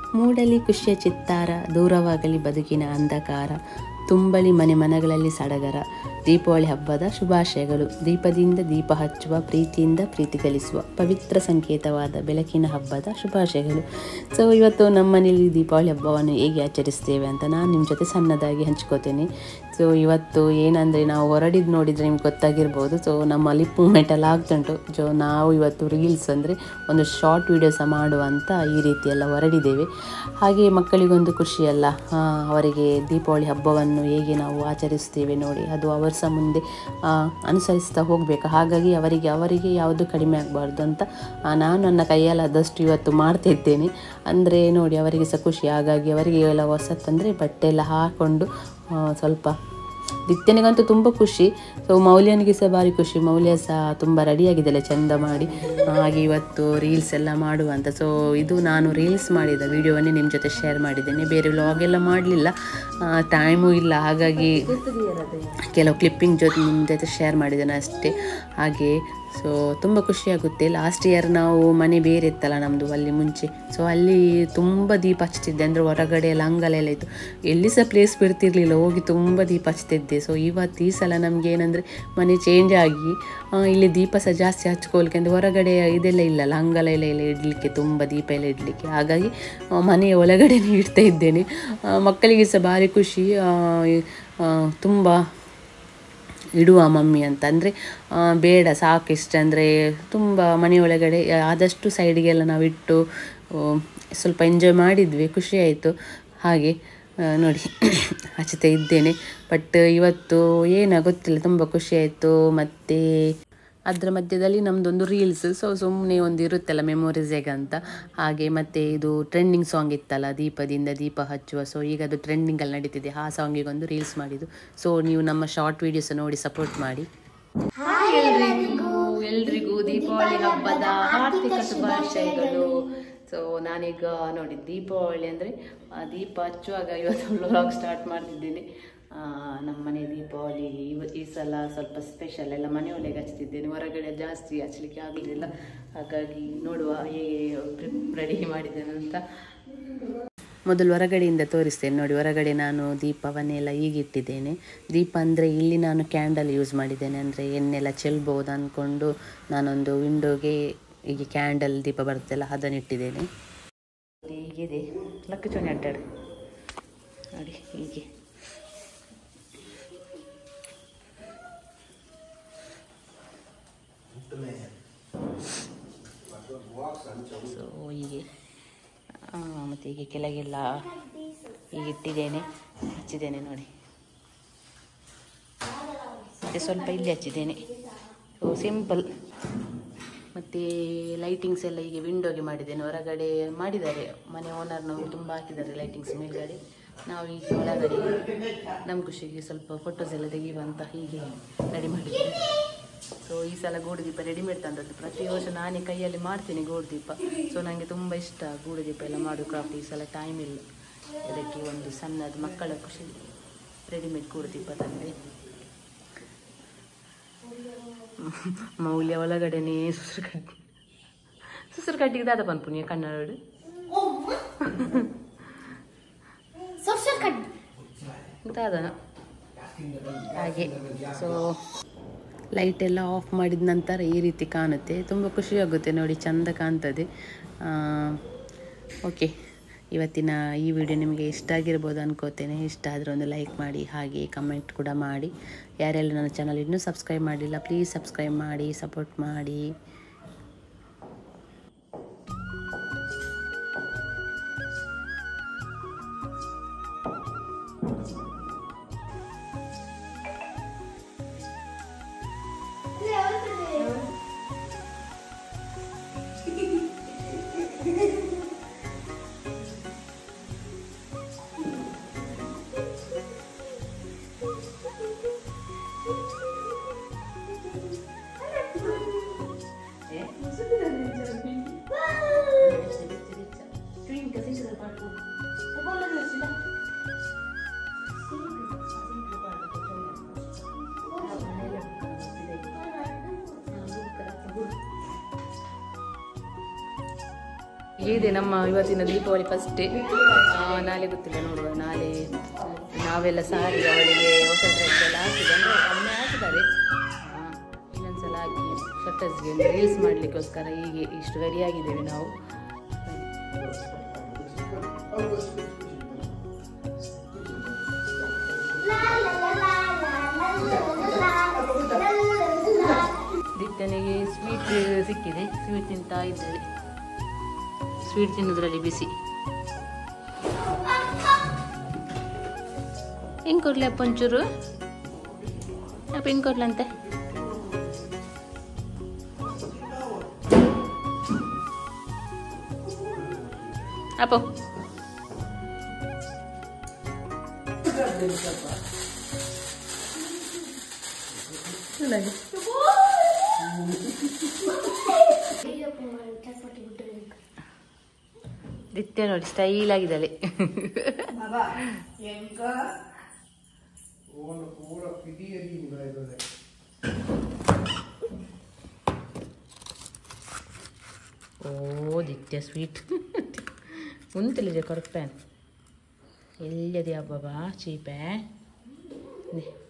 ಮೂಡಲಿ ಖುಷಿಯ ಚಿತ್ತಾರ ದೂರವಾಗಲಿ ಬದುಕಿನ ಅಂಧಕಾರ ತುಂಬಲಿ ಮನೆ ಮನಗಳಲ್ಲಿ ಸಡಗರ ದೀಪಾವಳಿ ಹಬ್ಬದ ಶುಭಾಶಯಗಳು ದೀಪದಿಂದ ದೀಪ ಹಚ್ಚುವ ಪ್ರೀತಿಯಿಂದ ಪ್ರೀತಿ ಗಳಿಸುವ ಪವಿತ್ರ ಸಂಕೇತವಾದ ಬೆಳಕಿನ ಹಬ್ಬದ ಶುಭಾಶಯಗಳು ಸೊ ಇವತ್ತು ನಮ್ಮ ಮನೇಲಿ ದೀಪಾವಳಿ ಹಬ್ಬವನ್ನು ಹೇಗೆ ಆಚರಿಸ್ತೇವೆ ಅಂತ ನಾನು ನಿಮ್ಮ ಜೊತೆ ಸಣ್ಣದಾಗಿ ಹಂಚ್ಕೋತೇನೆ ಸೊ ಇವತ್ತು ಏನಂದರೆ ನಾವು ಹೊರಡಿದ್ದು ನೋಡಿದರೆ ನಿಮ್ಗೆ ಗೊತ್ತಾಗಿರ್ಬೋದು ಸೊ ನಮ್ಮ ಲಿಪ್ ಮೂಮೆಂಟ್ ಎಲ್ಲ ಆಗ್ತುಂಟು ಸೊ ನಾವು ಇವತ್ತು ರೀಲ್ಸ್ ಅಂದರೆ ಒಂದು ಶಾರ್ಟ್ ವೀಡಿಯೋ ಸಹ ಮಾಡುವಂತ ಈ ರೀತಿ ಎಲ್ಲ ಹೊರಡಿದ್ದೇವೆ ಹಾಗೆ ಮಕ್ಕಳಿಗೊಂದು ಖುಷಿಯಲ್ಲ ಆ, ಅವರಿಗೆ ದೀಪಾವಳಿ ಹಬ್ಬವನ್ನು ಹೇಗೆ ನಾವು ಆಚರಿಸ್ತೇವೆ ನೋಡಿ ಅದು ಅವರು ಸಹ ಮುಂದೆ ಆ, ಅನುಸರಿಸ್ತಾ ಹೋಗಬೇಕು ಹಾಗಾಗಿ ಅವರಿಗೆ ಅವರಿಗೆ ಯಾವುದು ಕಡಿಮೆ ಆಗಬಾರ್ದು ಅಂತ ಆ, ನಾನು ನನ್ನ ಕೈಯಲ್ಲಾದಷ್ಟು ಇವತ್ತು ಮಾಡ್ತಿದ್ದೇನೆ ಅಂದರೆ ನೋಡಿ ಅವರಿಗೆ ಸಹ ಖುಷಿ ಹಾಗಾಗಿ ಅವರಿಗೆ ಎಲ್ಲ ಹೊಸತ್ತಂದರೆ ಬಟ್ಟೆ ಎಲ್ಲ ಹಾಕ್ಕೊಂಡು ಆ, ಸ್ವಲ್ಪ ದಿತ್ಯನಿಗಂತೂ ತುಂಬ ಖುಷಿ ಸೊ ಮೌಲ್ಯನಿಗೆ ಸಹ ಭಾರಿ ಖುಷಿ ಮೌಲ್ಯ ಸಹ ತುಂಬ ರೆಡಿಯಾಗಿದ್ದಲ್ಲ ಚೆಂದ ಮಾಡಿ ಹಾಗೆ ಇವತ್ತು ರೀಲ್ಸ್ ಎಲ್ಲ ಮಾಡುವಂತ ಸೊ ಇದು ನಾನು ರೀಲ್ಸ್ ಮಾಡಿದ ವಿಡಿಯೋವನ್ನೇ ನಿಮ್ಮ ಜೊತೆ ಶೇರ್ ಮಾಡಿದ್ದೇನೆ ಬೇರೆ ವ್ಲಾಗ್ ಎಲ್ಲ ಮಾಡಲಿಲ್ಲ ಟೈಮು ಇಲ್ಲ ಹಾಗಾಗಿ ಕೆಲವು ಕ್ಲಿಪ್ಪಿಂಗ್ ಜೊತೆ ನಿಮ್ಮ ಜೊತೆ ಶೇರ್ ಮಾಡಿದ್ದೇನೆ ಅಷ್ಟೇ ಹಾಗೆ ಸೊ ತುಂಬ ಖುಷಿಯಾಗುತ್ತೆ ಲಾಸ್ಟ್ ಇಯರ್ ನಾವು ಮನೆ ಬೇರೆ ಇತ್ತಲ್ಲ ನಮ್ಮದು ಅಲ್ಲಿ ಮುಂಚೆ ಸೊ ಅಲ್ಲಿ ತುಂಬ ದೀಪ ಹಚ್ತಿದ್ದೆ ಅಂದರೆ ಹೊರಗಡೆ ಎಲ್ಲ ಅಂಗಲ ಎಲ್ಲ ಇತ್ತು ಎಲ್ಲಿ ಸಹ ಪ್ಲೇಸ್ ಬಿಡ್ತಿರ್ಲಿಲ್ಲ ಹೋಗಿ ತುಂಬ ದೀಪ ಹಚ್ತಿದ್ದೆ ಸೊ ಇವತ್ತು ಈ ಸಲ ನಮಗೆ ಏನಂದರೆ ಮನೆ ಚೇಂಜ್ ಆಗಿ ಆ, ಇಲ್ಲಿ ದೀಪ ಸಹ ಜಾಸ್ತಿ ಹಚ್ಕೊಳ್ಕೆ ಅಂದರೆ ಹೊರಗಡೆ ಇದೆಲ್ಲ ಇಲ್ಲಲ್ಲ ಅಂಗಲ ಎಲ್ಲ ಎಲ್ಲ ಇಡಲಿಕ್ಕೆ ತುಂಬ ದೀಪ ಎಲ್ಲ ಇಡಲಿಕ್ಕೆ ಹಾಗಾಗಿ ಆ, ಮನೆಯ ಒಳಗಡೆನೇ ಇಡ್ತಾ ಇದ್ದೇನೆ ಆ, ಮಕ್ಕಳಿಗೆ ಸಹ ಭಾರಿ ಖುಷಿ ಆ, ಈ, ಆ, ತುಂಬ ಇಡುವ ಮಮ್ಮಿ ಅಂತ ಅಂದರೆ ಬೇಡ ಸಾಕು ಇಷ್ಟ ಅಂದರೆ ತುಂಬ ಮನೆಯೊಳಗಡೆ ಆದಷ್ಟು ಸೈಡಿಗೆಲ್ಲ ನಾವು ಇಟ್ಟು ಆ, ಸ್ವಲ್ಪ ಎಂಜಾಯ್ ಮಾಡಿದ್ವಿ ಖುಷಿ ಆಯಿತು ಹಾಗೆ ಆ, ನೋಡಿ ಹಚ್ಚುತ್ತಾ ಇದ್ದೇನೆ ಬಟ್ ಇವತ್ತು ಏನೋ ಗೊತ್ತಿಲ್ಲ ತುಂಬ ಖುಷಿ ಆಯಿತು ಮತ್ತು ಅದರ ಮಧ್ಯದಲ್ಲಿ ನಮ್ಮದೊಂದು ರೀಲ್ಸ್ ಸೊ ಸುಮ್ಮನೆ ಒಂದು ಇರುತ್ತಲ್ಲ ಮೆಮೊರೀಸಿಗೆ ಅಂತ ಹಾಗೆ ಮತ್ತು ಇದು ಟ್ರೆಂಡಿಂಗ್ ಸಾಂಗ್ ಇತ್ತಲ್ಲ ದೀಪದಿಂದ ದೀಪ ಹಚ್ಚುವ ಸೊ ಈಗ ಅದು ಟ್ರೆಂಡಿಂಗಲ್ಲಿ ನಡೀತಿದೆ ಆ ಸಾಂಗಿಗೆ ಒಂದು ರೀಲ್ಸ್ ಮಾಡಿದ್ದು ಸೊ ನೀವು ನಮ್ಮ ಶಾರ್ಟ್ ವೀಡಿಯೋಸ್ ನೋಡಿ ಸಪೋರ್ಟ್ ಮಾಡಿ ಎಲ್ರಿಗೂ ಎಲ್ರಿಗೂ ದೀಪಾವಳಿ ಹಬ್ಬದ ಹಾರ್ದಿಕ ಶುಭಾಶಯಗಳು ಸೊ ನಾನೀಗ ನೋಡಿ ದೀಪಾವಳಿ ಅಂದರೆ ದೀಪ ಹಚ್ಚುವಾಗ ಇವತ್ತು ವ್ಲಾಗ್ ಸ್ಟಾರ್ಟ್ ಮಾಡ್ತಿದ್ದೀನಿ ಆ, ನಮ್ಮ ಮನೆ ದೀಪಾವಳಿ ಇವ ಈ ಸಲ ಸ್ವಲ್ಪ ಸ್ಪೆಷಲ್ ಎಲ್ಲ ಮನೆಯೊಳಗೆ ಹಚ್ತಿದ್ದೇನೆ ಹೊರಗಡೆ ಜಾಸ್ತಿ ಹಚ್ಚಲಿಕ್ಕೆ ಆಗಲಿಲ್ಲ ಹಾಗಾಗಿ ನೋಡುವ ಹೇಗೆ ರೆಡಿ ಮಾಡಿದ್ದೇನೆ ಅಂತ ಮೊದಲು ಹೊರಗಡೆಯಿಂದ ತೋರಿಸ್ತೇನೆ ನೋಡಿ ಹೊರಗಡೆ ನಾನು ದೀಪವನ್ನೆಲ್ಲ ಈಗ ಇಟ್ಟಿದ್ದೇನೆ ದೀಪ ಅಂದರೆ ಇಲ್ಲಿ ನಾನು ಕ್ಯಾಂಡಲ್ ಯೂಸ್ ಮಾಡಿದ್ದೇನೆ ಅಂದರೆ ಎಣ್ಣೆಲ್ಲ ಚೆಲ್ಬೋದು ಅಂದ್ಕೊಂಡು ನಾನೊಂದು ವಿಂಡೋಗೆ ಹೀಗೆ ಕ್ಯಾಂಡಲ್ ದೀಪ ಬರುತ್ತಲ್ಲ ಅದನ್ನು ಇಟ್ಟಿದ್ದೇನೆ ಹೀಗಿದೆ ಲಕ್ಕಚೋಣಿ ಅಡ್ಡಾಡು ನೋಡಿ ಹೀಗೆ ಸೊ ಹೀಗೆ ಆ, ಮತ್ತು ಹೀಗೆ ಕೆಳಗೆಲ್ಲ ಹೀಗೆ ಇಟ್ಟಿದ್ದೇನೆ ಹಚ್ಚಿದ್ದೇನೆ ನೋಡಿ ಮತ್ತು ಸ್ವಲ್ಪ ಇಲ್ಲಿ ಹಚ್ಚಿದ್ದೇನೆ ಸೊ ಸಿಂಪಲ್ ಮತ್ತು ಲೈಟಿಂಗ್ಸ್ ಎಲ್ಲ ಹೀಗೆ ವಿಂಡೋಗೆ ಮಾಡಿದ್ದೇನೆ ಹೊರಗಡೆ ಮಾಡಿದ್ದಾರೆ ಮನೆ ಓನರ್ನವರು ತುಂಬ ಹಾಕಿದ್ದಾರೆ ಲೈಟಿಂಗ್ಸ್ ಮೇಲ್ಗಡೆ ನಾವು ಈಗ ಒಳಗಡೆ ನಮ್ಮ ಖುಷಿಗೆ ಸ್ವಲ್ಪ ಫೋಟೋಸ್ ಎಲ್ಲ ತೆಗೆಯುವ ಅಂತ ಹೀಗೆ ರೆಡಿ ಮಾಡಿದ್ದೇವೆ ಸೊ ಈ ಸಲ ಗೂಡು ದೀಪ ರೆಡಿಮೇಡ್ ತಂದದ್ದು ಪ್ರತಿ ವರ್ಷ ನಾನೇ ಕೈಯಲ್ಲಿ ಮಾಡ್ತೀನಿ ಗೂಡು ದೀಪ ಸೊ ನನಗೆ ತುಂಬ ಇಷ್ಟ ಗೂಡು ದೀಪ ಎಲ್ಲ ಮಾಡು ಕ್ರಾಫ್ಟ್ ಈ ಸಲ ಟೈಮ್ ಇಲ್ಲ ಅದಕ್ಕೆ ಒಂದು ಸಣ್ಣದು ಮಕ್ಕಳ ಖುಷಿ ರೆಡಿಮೇಡ್ ಗೂಡು ದೀಪ ತಂದೆ ಮೌಲ್ಯ ಒಳಗಡೆನೇ ಸುಸರು ಕಟ್ಟಿ ಸುಸರು ಕಟ್ಟಿಗೆ ದಾದ ಪನ್ಪುನಿಯ ಕನ್ನಡ ದಾದನ ಹಾಗೆ ಸೊ ಲೈಟ್ ಎಲ್ಲ ಆಫ್ ಮಾಡಿದ ನಂತರ ಈ ರೀತಿ ಕಾಣುತ್ತೆ ತುಂಬ ಖುಷಿಯಾಗುತ್ತೆ ನೋಡಿ ಚಂದ ಕಾಣ್ತದೆ ಓಕೆ ಇವತ್ತಿನ ಈ ವಿಡಿಯೋ ನಿಮಗೆ ಇಷ್ಟ ಆಗಿರ್ಬೋದು ಅನ್ಕೋತೇನೆ ಇಷ್ಟ ಆದರೆ ಒಂದು ಲೈಕ್ ಮಾಡಿ ಹಾಗೆ ಕಮೆಂಟ್ ಕೂಡ ಮಾಡಿ ಯಾರೆಲ್ಲ ನನ್ನ ಚಾನಲ್ ಇನ್ನೂ ಸಬ್ಸ್ಕ್ರೈಬ್ ಮಾಡಿಲ್ಲ ಪ್ಲೀಸ್ ಸಬ್ಸ್ಕ್ರೈಬ್ ಮಾಡಿ ಸಪೋರ್ಟ್ ಮಾಡಿ ಇದೆ ನಮ್ಮ ಇವತ್ತಿನ ದೀಪಾವಳಿ ಫಸ್ಟೇ ನಾಳೆ ಗೊತ್ತಿಲ್ಲ ನೋಡುವ ನಾಳೆ ನಾವೆಲ್ಲ ಸಾರಿ ಅವಳಿಗೆ ಹೊಸ ಡ್ರೆಸ್ ಎಲ್ಲ ಹಾಕಿದೆ ಅಂದರೆ ಒಮ್ಮೆ ಹಾಕಿದ್ದಾರೆ ಆ, ಇನ್ನೊಂದ್ಸಲ ಹಾಕಿ ಫೋಟೋಸ್ಗೆ ರೀಲ್ಸ್ ಮಾಡಲಿಕ್ಕೋಸ್ಕರ ಹೀಗೆ ಇಷ್ಟು ರೆಡಿ ಆಗಿದ್ದೇವೆ ನಾವು ದಿತ್ತನಿಗೆ ಸ್ವೀಟ್ ಸಿಕ್ಕಿದೆ ಸ್ವೀಟ್ ತಿಂತಾ ಇದ್ದೇವೆ ಸ್ವೀಟ್ ತಿನ್ನೋದ್ರಲ್ಲಿ ಬಿಸಿ ಹೆಂಗೆ ಕೊಡ್ಲಿ ಅಪ್ಪ ಒಂಚೂರು ಅಪ್ಪ ಹೆಂಗೆ ಕೊಡ್ಲಂತೆ ಅಪ್ಪ ನಿತ್ಯ ನೋಡಿ ಸ್ಟೈಲ್ ಆಗಿದ್ದಾಳೆ ಓ ದಿತ್ಯ ಸ್ವೀಟ್ ಉಂತಿಲ್ಲ ಕೊರಪ್ಯಾನ್ ಎಲ್ಲದೆ ಹಬ್ಬ ಚೀಪೆ